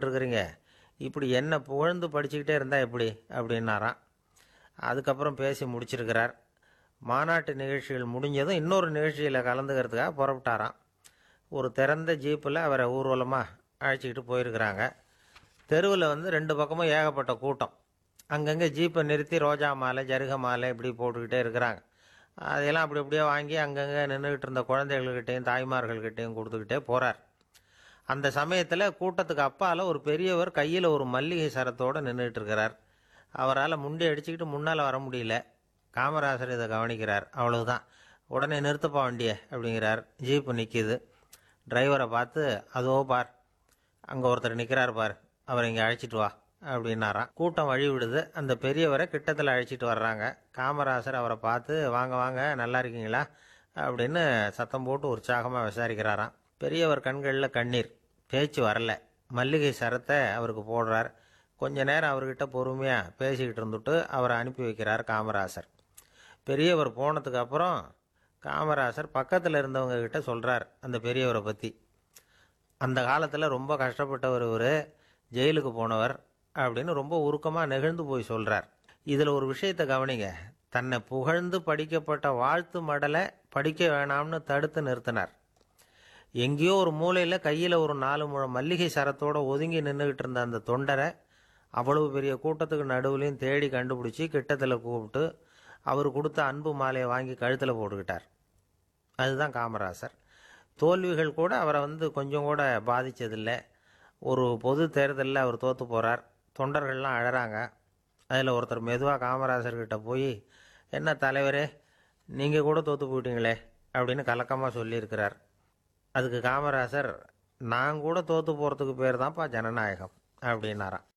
நின்றுக்கிட்டு இருக்கிறீங்க இப்படி என்ன புகழ்ந்து படிச்சுக்கிட்டே இருந்தால் எப்படி அப்படின்னாராம் அதுக்கப்புறம் பேசி முடிச்சிருக்கிறார் மாநாட்டு நிகழ்ச்சிகள் முடிஞ்சதும் இன்னொரு நிகழ்ச்சியில் கலந்துக்கிறதுக்காக புறப்பட்டாராம் ஒரு திறந்த ஜீப்பில் அவரை ஊர்வலமாக அழைச்சிக்கிட்டு போயிருக்கிறாங்க தெருவில் வந்து ரெண்டு பக்கமும் ஏகப்பட்ட கூட்டம் அங்கங்கே ஜீப்பை நிறுத்தி ரோஜா மாலை ஜருக மாலை இப்படி போட்டுக்கிட்டே இருக்கிறாங்க அதையெல்லாம் அப்படி அப்படியே வாங்கி அங்கங்கே நின்றுக்கிட்டு இருந்த குழந்தைகள்கிட்டையும் தாய்மார்கள்கிட்டையும் கொடுத்துக்கிட்டே போகிறார் அந்த சமயத்தில் கூட்டத்துக்கு அப்பால் ஒரு பெரியவர் கையில் ஒரு மல்லிகை சரத்தோடு நின்றுட்டு இருக்கிறார் அவரால் முண்டி அடிச்சுக்கிட்டு முன்னால் வர முடியல காமராசர் இதை கவனிக்கிறார் அவ்வளவுதான் உடனே நிறுத்தப்பா வண்டியை அப்படிங்கிறார் ஜீப்பு நிற்கிது டிரைவரை பார்த்து அதோ பார் அங்கே ஒருத்தர் நிற்கிறார் பார் அவரை இங்கே அழைச்சிட்டு வா அப்படின்னாராம் கூட்டம் வழி விடுது அந்த பெரியவரை கிட்டத்தில் அழைச்சிட்டு வர்றாங்க காமராசர் அவரை பார்த்து வாங்க வாங்க நல்லா இருக்கீங்களா அப்படின்னு சத்தம் போட்டு உற்சாகமாக விசாரிக்கிறாராம் பெரியவர் கண்களில் கண்ணீர் பேச்சு வரல மல்லிகை சரத்தை அவருக்கு போடுறார் கொஞ்ச நேரம் அவர்கிட்ட பொறுமையாக பேசிக்கிட்டு இருந்துட்டு அவரை அனுப்பி வைக்கிறார் காமராசர் பெரியவர் போனதுக்கு அப்புறம் காமராசர் பக்கத்தில் இருந்தவங்க கிட்ட சொல்கிறார் அந்த பெரியவரை பற்றி அந்த காலத்தில் ரொம்ப கஷ்டப்பட்டவர் இவர் ஜெயிலுக்கு போனவர் அப்படின்னு ரொம்ப உருக்கமாக நெகிழ்ந்து போய் சொல்கிறார் இதில் ஒரு விஷயத்தை கவனிங்க தன்னை புகழ்ந்து படிக்கப்பட்ட வாழ்த்து மடலை படிக்க வேணாம்னு தடுத்து நிறுத்தினார் எங்கேயோ ஒரு மூலையில் கையில் ஒரு நாலு முழம் மல்லிகை சரத்தோட ஒதுங்கி நின்றுக்கிட்டு இருந்த அந்த தொண்டரை அவ்வளவு பெரிய கூட்டத்துக்கு நடுவுலையும் தேடி கண்டுபிடிச்சி கிட்டத்தில் கூப்பிட்டு அவர் கொடுத்த அன்பு மாலையை வாங்கி கழுத்தில் போட்டுக்கிட்டார் அதுதான் காமராசர் தோல்விகள் கூட அவரை வந்து கொஞ்சம் கூட பாதித்ததில்லை ஒரு பொது தேர்தலில் அவர் தோற்று போகிறார் தொண்டர்கள்லாம் அழறாங்க அதில் ஒருத்தர் மெதுவாக காமராசர்கிட்ட போய் என்ன தலைவரே நீங்கள் கூட தோற்று போயிட்டீங்களே அப்படின்னு கலக்கமாக சொல்லியிருக்கிறார் அதுக்கு காமராசர் நான் கூட தோற்று போகிறதுக்கு பேர் தான்ப்பா ஜனநாயகம் அப்படின்னாராம்